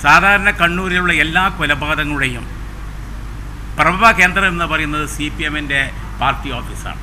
സാധാരണ കണ്ണൂരിലുള്ള എല്ലാ കൊലപാതകങ്ങളുടെയും പ്രഭ കേന്ദ്രം എന്ന് പറയുന്നത് സി പി എമ്മിൻ്റെ പാർട്ടി ഓഫീസാണ്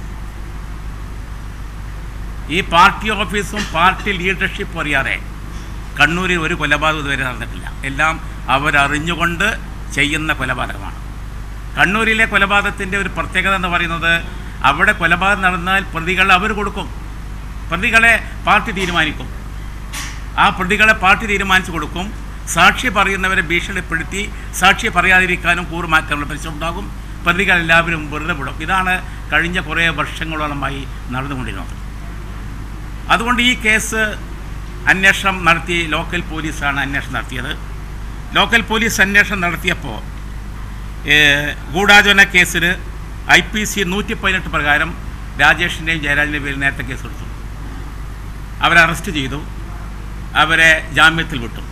ഈ പാർട്ടി ഓഫീസും പാർട്ടി ലീഡർഷിപ്പും അറിയാതെ കണ്ണൂരിൽ ഒരു കൊലപാതകം ഇതുവരെ നടന്നിട്ടില്ല എല്ലാം അവരറിഞ്ഞുകൊണ്ട് ചെയ്യുന്ന കൊലപാതകമാണ് കണ്ണൂരിലെ കൊലപാതകത്തിൻ്റെ ഒരു പ്രത്യേകത എന്ന് പറയുന്നത് അവിടെ കൊലപാതകം നടന്നാൽ പ്രതികളെ അവർ കൊടുക്കും പ്രതികളെ പാർട്ടി തീരുമാനിക്കും ആ പ്രതികളെ പാർട്ടി തീരുമാനിച്ചു കൊടുക്കും സാക്ഷി പറയുന്നവരെ ഭീഷണിപ്പെടുത്തി സാക്ഷി പറയാതിരിക്കാനും കൂറുമാറ്റാനുള്ള പരിശ്രമം ഉണ്ടാകും പ്രതികളെല്ലാവരും വെറുതെ വിടും ഇതാണ് കഴിഞ്ഞ കുറേ വർഷങ്ങളോളമായി നടന്നുകൊണ്ടിരുന്നത് അതുകൊണ്ട് ഈ കേസ് അന്വേഷണം നടത്തി ലോക്കൽ പോലീസാണ് അന്വേഷണം നടത്തിയത് ലോക്കൽ പോലീസ് അന്വേഷണം നടത്തിയപ്പോൾ ഏഹ്, ഗൂഢാചരണ കേസിന് ഐ പി സി നൂറ്റി പതിനെട്ട് പ്രകാരം രാജേഷിൻ്റെയും ജയരാജിൻ്റെയും പേരിൽ നേരത്തെ കേസ് കൊടുത്തു അവരെ അറസ്റ്റ് ചെയ്തു അവരെ ജാമ്യത്തിൽ വിട്ടു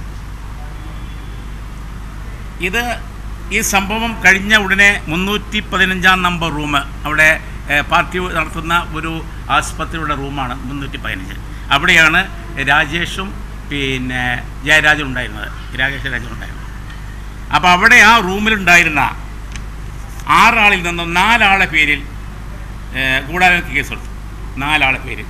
ഇത് ഈ സംഭവം കഴിഞ്ഞ ഉടനെ മുന്നൂറ്റി പതിനഞ്ചാം നമ്പർ റൂം അവിടെ ഏഹ്, പാർട്ടി നടത്തുന്ന ഒരു ആസ്പത്രിയുടെ റൂമാണ് മുന്നൂറ്റി പതിനഞ്ച് അവിടെയാണ് രാജേഷും പിന്നെ ജയരാജും ഉണ്ടായിരുന്നത് രാജേഷ് രാജും ഉണ്ടായിരുന്നത് അപ്പോൾ അവിടെ ആ റൂമിലുണ്ടായിരുന്ന ആറാളിൽ നിന്നും നാലാളെ പേരിൽ ഏഹ്, ഗൂഢാലോചന കേസ് കൊടുത്തു നാലാളെ പേരിൽ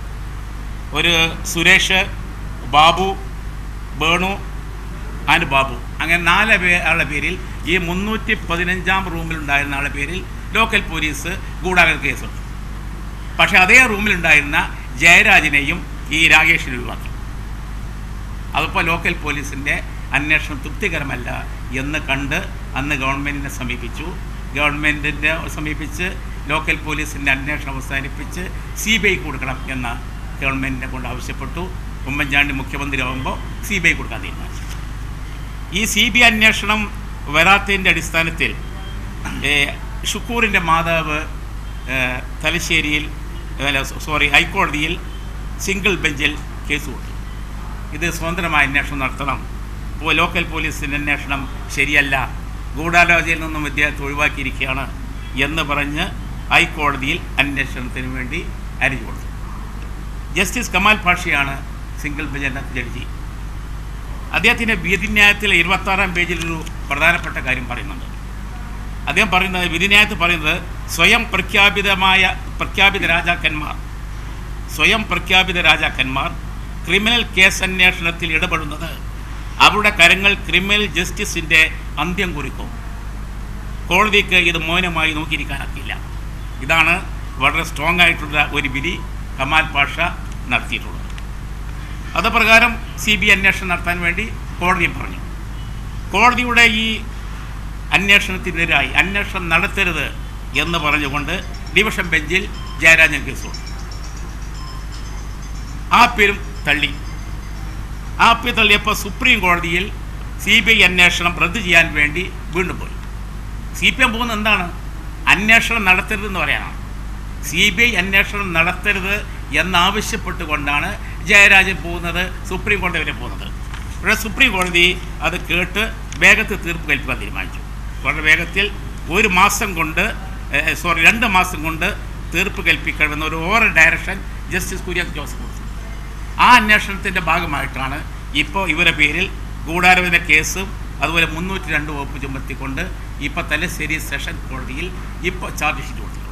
ഒരു സുരേഷ് ബാബു ബേണു ആൻഡ് ബാബു അങ്ങനെ നാല് പേ ആളുടെ പേരിൽ ഈ മുന്നൂറ്റി പതിനഞ്ചാം റൂമിലുണ്ടായിരുന്ന ആളുടെ പേരിൽ ലോക്കൽ പോലീസ് ഗൂഢാലോചന കേസ് കൊടുത്തു പക്ഷേ അതേ റൂമിലുണ്ടായിരുന്ന ജയരാജിനെയും ഈ രാകേഷിനെ ഒഴിവാക്കി അതിപ്പോൾ ലോക്കൽ പോലീസിൻ്റെ അന്വേഷണം തൃപ്തികരമല്ല എന്ന് കണ്ട് അന്ന് ഗവൺമെൻറ്റിനെ സമീപിച്ചു ഗവൺമെൻറ്റിൻ്റെ സമീപിച്ച് ലോക്കൽ പോലീസിൻ്റെ അന്വേഷണം അവസാനിപ്പിച്ച് സി ബി ഐ കൊടുക്കണം എന്ന് ഗവൺമെൻറ്റിനെ കൊണ്ട് ആവശ്യപ്പെട്ടു ഉമ്മൻചാണ്ടി മുഖ്യമന്ത്രി ആകുമ്പോൾ സി ബി ഐ കൊടുക്കാൻ തീരുമാനിച്ചു ഈ സി ബി ഐ അന്വേഷണം വരാത്തതിൻ്റെ അടിസ്ഥാനത്തിൽ ഏ, ഷുക്കൂറിൻ്റെ മാതാവ് ഏ, തലശ്ശേരിയിൽ അല്ല സോറി ഹൈക്കോടതിയിൽ സിംഗിൾ ബെഞ്ചിൽ കേസ് കൊടുത്തു ഇത് സ്വതന്ത്രമായ അന്വേഷണം നടത്തണം ഇപ്പോൾ ലോക്കൽ പോലീസിൻ്റെ അന്വേഷണം ശരിയല്ല ഗൂഢാലോചനയിൽ നിന്നും വിദ്യാർത്ഥി ഒഴിവാക്കിയിരിക്കുകയാണ് എന്ന് പറഞ്ഞ് ഹൈക്കോടതിയിൽ അന്വേഷണത്തിന് വേണ്ടി അരിഞ്ഞു കൊടുത്തു ജസ്റ്റിസ് കമാൽ പാഷയാണ് സിംഗിൾ ബെഞ്ച് ജഡ്ജി അദ്ദേഹത്തിൻ്റെ വിധിന്യായത്തിലെ ഇരുപത്താറാം പേജിൽ ഒരു പ്രധാനപ്പെട്ട കാര്യം പറയുന്നുണ്ട് അദ്ദേഹം പറയുന്നത് വിധിന്യായത്തിൽ പറയുന്നത് സ്വയം പ്രഖ്യാപിതമായ പ്രഖ്യാപിത രാജാക്കന്മാർ സ്വയം പ്രഖ്യാപിത രാജാക്കന്മാർ ക്രിമിനൽ കേസ് അന്വേഷണത്തിൽ ഇടപെടുന്നത് അവരുടെ കരങ്ങൾ ക്രിമിനൽ ജസ്റ്റിസിൻ്റെ അന്ത്യം കുറിക്കും കോടതിക്ക് ഇത് മൗനമായി നോക്കിയിരിക്കാനാക്കില്ല ഇതാണ് വളരെ സ്ട്രോങ് ആയിട്ടുള്ള ഒരു വിധി കമാൽ പാഷ നടത്തിയിട്ടുള്ളത് അത് പ്രകാരം സി ബി അന്വേഷണം നടത്താൻ വേണ്ടി കോടതിയും പറഞ്ഞു കോടതിയുടെ ഈ അന്വേഷണത്തിനെതിരായി അന്വേഷണം നടത്തരുത് എന്ന് പറഞ്ഞുകൊണ്ട് ഡിവിഷൻ ബെഞ്ചിൽ ജയരാജൻ കേസ് കൊടുത്തു ആ പേരും തള്ളി ആ പേര് തള്ളിയപ്പോൾ സുപ്രീം കോടതിയിൽ സി ബി ഐ അന്വേഷണം റദ്ദ് ചെയ്യാൻ വേണ്ടി വീണ്ടും പോയി സി പി എം പോകുന്നത് എന്താണ് അന്വേഷണം നടത്തരുതെന്ന് പറയാനാണ് സി ബി ഐ അന്വേഷണം നടത്തരുത് എന്നാവശ്യപ്പെട്ടുകൊണ്ടാണ് ജയരാജൻ പോകുന്നത് സുപ്രീം കോടതി വരെ പോകുന്നത് ഇവിടെ സുപ്രീം കോടതി അത് കേട്ട് വേഗത്തിൽ തീർപ്പ് കൽപ്പിക്കാൻ തീരുമാനിച്ചു വളരെ വേഗത്തിൽ ഒരു മാസം കൊണ്ട് സോറി രണ്ട് മാസം കൊണ്ട് തീർപ്പ് കൽപ്പിക്കണമെന്ന ഒരു over direction justice Kurian Joseph കൊടുത്തു ആ അന്വേഷണത്തിൻ്റെ ഭാഗമായിട്ടാണ് ഇപ്പോൾ ഇവരുടെ പേരിൽ ഗൂഢാലോചന കേസും അതുപോലെ മുന്നൂറ്റി രണ്ട് വകുപ്പ് ചുമത്തിക്കൊണ്ട് ഇപ്പോൾ തലശ്ശേരി സെഷൻ കോടതിയിൽ ഇപ്പോൾ ചാർജ് ഷീറ്റ് കൊടുത്തിട്ടുണ്ട്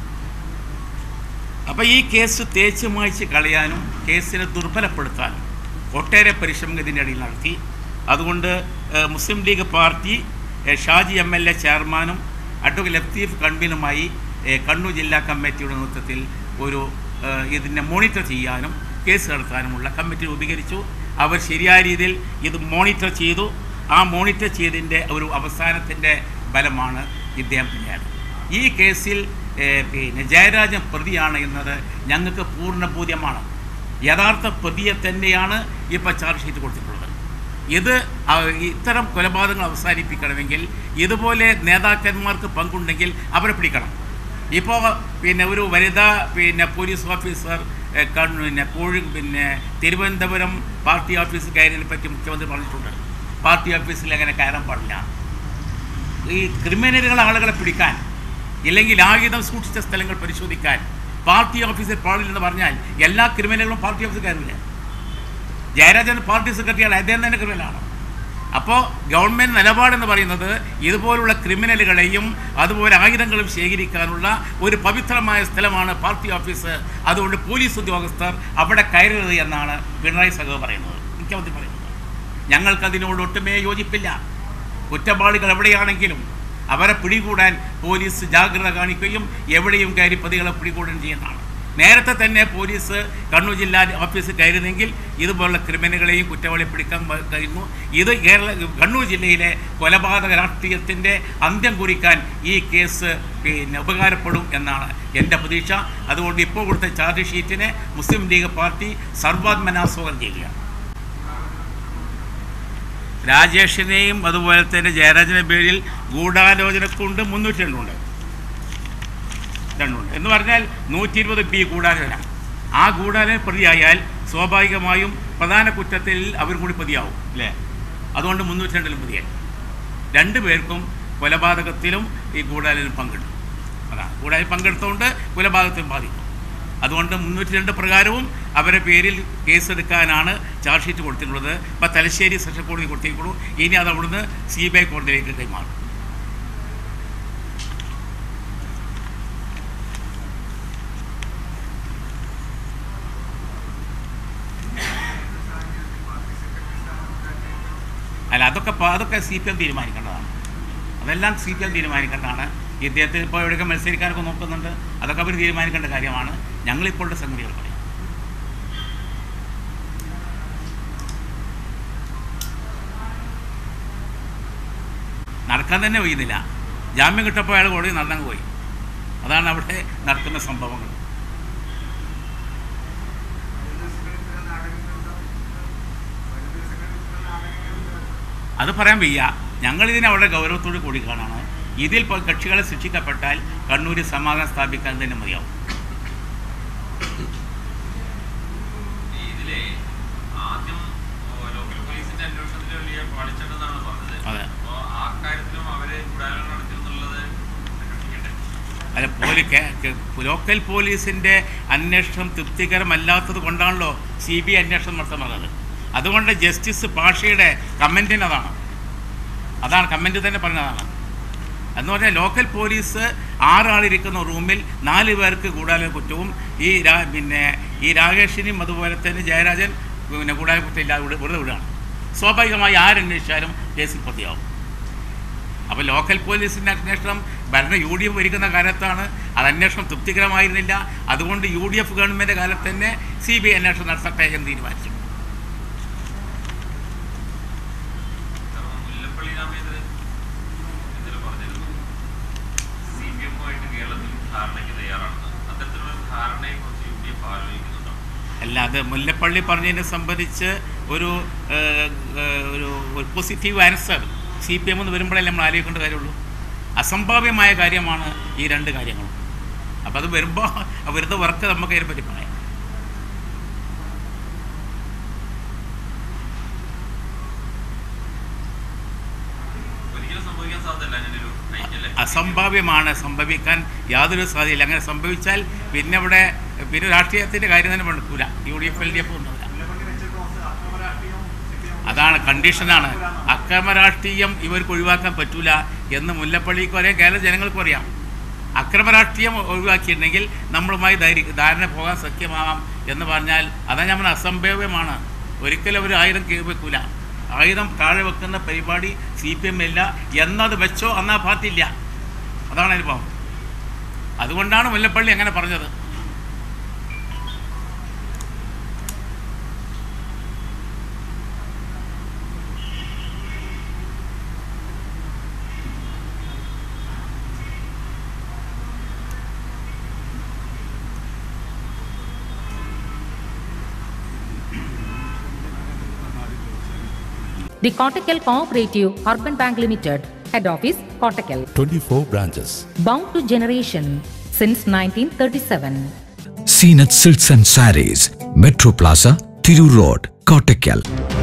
അപ്പോൾ ഈ കേസ് തേച്ച് മായ്ച്ച് കളയാനും കേസിനെ ദുർബലപ്പെടുത്താനും ഒട്ടേറെ പരിശ്രമം ഇതിൻ്റെ ഇടയിൽ നടത്തി അതുകൊണ്ട് ഏഹ്, മുസ്ലിം ലീഗ് പാർട്ടി ഏഹ്, ഷാജി എം എൽ എ ചെയർമാനും അഡ്വക്കേറ്റ് ലത്തീഫ് കൺവീനുമായി ഏഹ്, കണ്ണൂർ ജില്ലാ കമ്മിറ്റിയുടെ നേതൃത്വത്തിൽ ഒരു ഏഹ്, ഇതിനെ മോണിറ്റർ ചെയ്യാനും കേസ് നടത്താനുമുള്ള കമ്മിറ്റി രൂപീകരിച്ചു അവർ ശരിയായ രീതിയിൽ ഇത് മോണിറ്റർ ചെയ്തു ആ മോണിറ്റർ ചെയ്തതിൻ്റെ ഒരു അവസാനത്തിൻ്റെ ഫലമാണ് ഇദ്ദേഹം പിന്നീട് ഈ കേസിൽ ഏഹ്, പിന്നെ ജയരാജൻ പ്രതിയാണ് എന്നത് ഞങ്ങൾക്ക് പൂർണ്ണ ബോധ്യമാണ് യഥാർത്ഥ പ്രതിയെ തന്നെയാണ് ഇപ്പോൾ ചാർജ് ഷീറ്റ് കൊടുത്തിട്ടുള്ളത് ഇത് അ- ഇത്തരം കൊലപാതകങ്ങൾ അവസാനിപ്പിക്കണമെങ്കിൽ ഇതുപോലെ നേതാക്കന്മാർക്ക് പങ്കുണ്ടെങ്കിൽ അവരെ പിടിക്കണം ഇപ്പോൾ പിന്നെ ഒരു വനിതാ പിന്നെ പോലീസ് ഓഫീസർ ഏഹ്, കണ്ണൂ- പിന്നെ കോഴി പിന്നെ തിരുവനന്തപുരം പാർട്ടി ഓഫീസ് കയറിയതിനെ പറ്റി മുഖ്യമന്ത്രി പറഞ്ഞിട്ടുണ്ട് പാർട്ടി ഓഫീസിൽ അങ്ങനെ കയറാൻ പാടില്ല ഈ ക്രിമിനലുകൾ ആളുകളെ പിടിക്കാൻ ഇല്ലെങ്കിൽ ആയുധം സൂക്ഷിച്ച സ്ഥലങ്ങൾ പരിശോധിക്കാൻ പാർട്ടി ഓഫീസിൽ പാടില്ലെന്ന് പറഞ്ഞാൽ എല്ലാ ക്രിമിനലുകളും പാർട്ടി ഓഫീസിൽ കയറില്ല ജയരാജൻ പാർട്ടി സെക്രട്ടറിയാണ് അദ്ദേഹം തന്നെ ക്രിമിനലാണ് അപ്പോൾ ഗവൺമെൻറ് നിലപാടെന്ന് പറയുന്നത് ഇതുപോലുള്ള ക്രിമിനലുകളെയും അതുപോലെ ആയുധങ്ങളും ശേഖരിക്കാനുള്ള ഒരു പവിത്രമായ സ്ഥലമാണ് പാർട്ടി ഓഫീസ് അതുകൊണ്ട് പോലീസ് ഉദ്യോഗസ്ഥർ അവിടെ കയറരുത് എന്നാണ് പിണറായി സഖവ് പറയുന്നത് മുഖ്യമന്ത്രി പറയുന്നത് ഞങ്ങൾക്കതിനോട് ഒട്ടുമേ യോജിപ്പില്ല കുറ്റവാളികൾ എവിടെയാണെങ്കിലും അവരെ പിടികൂടാൻ പോലീസ് ജാഗ്രത കാണിക്കുകയും എവിടെയും കയറി പ്രതികളെ പിടികൂടുകയും ചെയ്യുന്നതാണ് നേരത്തെ തന്നെ പോലീസ് കണ്ണൂർ ജില്ലാ ഓഫീസിൽ കയറുന്നെങ്കിൽ ഇതുപോലുള്ള ക്രിമിനലുകളെയും കുറ്റവാളി പിടിക്കാൻ വ- കഴിയുന്നു ഇത് കേരള കണ്ണൂർ ജില്ലയിലെ കൊലപാതക രാഷ്ട്രീയത്തിൻ്റെ അന്ത്യം കുറിക്കാൻ ഈ കേസ് പിന്നെ ഉപകാരപ്പെടും എന്നാണ് എൻ്റെ പ്രതീക്ഷ അതുകൊണ്ട് ഇപ്പോൾ കൊടുത്ത ചാർജ് ഷീറ്റിനെ മുസ്ലിം ലീഗ് പാർട്ടി സർവാത്മനാ സ്വാഗതം ചെയ്യുകയാണ് രാജേഷിനെയും അതുപോലെ തന്നെ ജയരാജൻ്റെ പേരിൽ ഗൂഢാലോചനക്കുണ്ട് മുന്നൂറ്റി രണ്ടുണ്ട് രണ്ടുണ്ട് എന്ന് പറഞ്ഞാൽ നൂറ്റി ഇരുപത് പി ഗൂഢാലോചന ആ ഗൂഢാലോചന പ്രതിയായാൽ സ്വാഭാവികമായും പ്രധാന കുറ്റത്തിൽ അവരും കൂടി പ്രതിയാവും അല്ലേ അതുകൊണ്ട് മുന്നൂറ്റി രണ്ടിലും പ്രതിയായി രണ്ടു പേർക്കും കൊലപാതകത്തിലും ഈ ഗൂഢാലോചന പങ്കെടുത്തു അതാണ് ഗൂഢാലോചന പങ്കെടുത്തുകൊണ്ട് കൊലപാതകത്തിലും ബാധിക്കും അതുകൊണ്ട് മുന്നൂറ്റി രണ്ട് പ്രകാരവും അവരുടെ പേരിൽ കേസെടുക്കാനാണ് ചാർജ് ഷീറ്റ് കൊടുത്തിട്ടുള്ളത് ഇപ്പോൾ തലശ്ശേരി സെഷൻ കോടതി കൊടുത്തേക്കുള്ളൂ ഇനി അത് അവിടുന്ന് സി ബി ഐ കോടതിയിലേക്ക് കൈമാറും അല്ല അതൊക്കെ പ- അതൊക്കെ സി പി എം തീരുമാനിക്കേണ്ടതാണ് അതെല്ലാം സി പി എം തീരുമാനിക്കേണ്ടതാണ് ഇദ്ദേഹത്തിന് ഇപ്പോൾ എവിടെയൊക്കെ മത്സരിക്കാനൊക്കെ നോക്കുന്നുണ്ട് അതൊക്കെ അവർ തീരുമാനിക്കേണ്ട കാര്യമാണ് ഞങ്ങളിപ്പോഴുള്ള സംഗതികൾ പറയാം നടക്കാൻ തന്നെ കഴിയുന്നില്ല ജാമ്യം കിട്ടപ്പോൾ അയാൾ കോടതി നടന്നങ്ങ് പോയി അതാണ് അവിടെ നടക്കുന്ന സംഭവങ്ങൾ അത് പറയാൻ വയ്യ ഞങ്ങളിതിനെ വളരെ ഗൗരവത്തോട് കൂടി കാണാണ് ഇതിൽ ഇപ്പോൾ കക്ഷികളെ ശിക്ഷിക്കപ്പെട്ടാൽ കണ്ണൂരിൽ സമാധാനം സ്ഥാപിക്കാൻ തന്നെ മതിയാവും ഇതിലെ ആദ്യം ഓ, ലോക്കൽ പോലീസിന്റെ അന്വേഷണത്തിൽ വലിയ പാളിച്ചണ്ടെന്നാണ് പറഞ്ഞത് അതെ. അപ്പോ ആ കാര്യത്തിലും അവര് ഗൂഢാലോചന നടത്തിയെന്നുള്ളത് അന്വേഷിക്കട്ടെ അല്ല പോലീ കേ- കേ- ലോക്കൽ പോലീസിൻ്റെ അന്വേഷണം തൃപ്തികരമല്ലാത്തത് കൊണ്ടാണല്ലോ സി ബി ഐ അന്വേഷണം നടത്താൻ പറഞ്ഞത് അതുകൊണ്ട് ജസ്റ്റിസ് പാഷയുടെ കമൻറ്റിന് അതാണ് അതാണ് കമൻറ്റ് തന്നെ പറഞ്ഞതാണ് എന്ന് പറഞ്ഞാൽ ലോക്കൽ പോലീസ് ആറാളിരിക്കുന്ന റൂമിൽ നാല് പേർക്ക് ഗൂഢാലോചന കുറ്റവും ഈ രാ പിന്നെ ഈ രാകേഷിനും അതുപോലെ തന്നെ ജയരാജൻ പിന്നെ ഗൂഢാലോചന കുറ്റം ഇല്ലാതെ വിട- വെറുതെ വിടുകയാണ് സ്വാഭാവികമായി ആരന്വേഷിച്ചാലും കേസിൽ പ്രതിയാവും അപ്പോൾ ലോക്കൽ പോലീസിൻ്റെ അന്വേഷണം ഭരണ യു ഡി എഫ് ഭരിക്കുന്ന കാലത്താണ് അത് അന്വേഷണം തൃപ്തികരമായിരുന്നില്ല അതുകൊണ്ട് യു ഡി എഫ് ഗവൺമെൻറ് കാലത്ത് തന്നെ സി ബി ഐ അന്വേഷണം നടത്തട്ടെ എന്ന് തീരുമാനിച്ചു കാരണം മുല്ലപ്പള്ളി രാമേന്ദ്രൻ ഇന്നലെ പറഞ്ഞിരുന്നു സി പി എമ്മുമായിട്ട് കേരളത്തിൽ ധാരണയ്ക്ക് തയ്യാറാണെന്ന് അത്തരത്തിലുള്ള ഒരു ധാരണയെ കുറിച്ച് യു ഡി എഫ് ആലോചിക്കുന്നുണ്ടോ അല്ലാതെ മുല്ലപ്പള്ളി പറഞ്ഞതിനെ സംബന്ധിച്ച് ഒരു ഏഹ്, ഏഹ്, ഒരു ഒരു positive answer C P M എന്ന് വരുമ്പോഴല്ലേ നമ്മൾ ആലോചിക്കേണ്ട കാര്യമുള്ളൂ അസംഭാവ്യമായ കാര്യമാണ് ഈ രണ്ട് കാര്യങ്ങളും അപ്പോൾ അത് വരുമ്പോൾ വെറുതെ വർക്ക് നമുക്ക് അതിനെപ്പറ്റി പറയാം ഒരിക്കലും സംഭവിക്കാൻ സാധ്യതല്ല അങ്ങനെ ഒരു ഐക്യല്ലേ അസംഭാവ്യമാണ് സംഭവിക്കാൻ യാതൊരു സാധ്യതയില്ല അങ്ങനെ സംഭവിച്ചാൽ പിന്നെ ഇവിടെ പിന്നെ രാഷ്ട്രീയത്തിൻ്റെ കാര്യം തന്നെ നടക്കൂല U D F L D F ഉണ്ടാവില്ല അതാണ് കണ്ടീഷനാണ് അക്രമ രാഷ്ട്രീയം ഇവർക്ക് ഒഴിവാക്കാൻ പറ്റൂല എന്ന് മുല്ലപ്പള്ളിക്ക് അറിയാം കേരള ജനങ്ങൾക്കും അറിയാം അക്രമ രാഷ്ട്രീയം ഒഴിവാക്കിയിട്ടുണ്ടെങ്കിൽ നമ്മളുമായി ധൈര്യ ധാരണ പോകാൻ സഖ്യമാവാം എന്ന് പറഞ്ഞാൽ അതാണ് നമ്മൾ അസംഭവ്യമാണ് ഒരിക്കലും അവർ ആയുധം കീറി വെക്കൂല ആയുധം താഴെ വെക്കുന്ന പരിപാടി സി പി എം ഇല്ല എന്നത് വെച്ചോ അന്നാ പാർട്ടി ഇല്ല അതാണ് അനുഭവം അതുകൊണ്ടാണ് മുല്ലപ്പള്ളി അങ്ങനെ പറഞ്ഞത് The Kottakkal Cooperative Urban Bank Limited, Head Office, Kottakkal. 24 branches. Bound to generation since 1937. Seenath silks and saris metro plaza Tirur road Kottakkal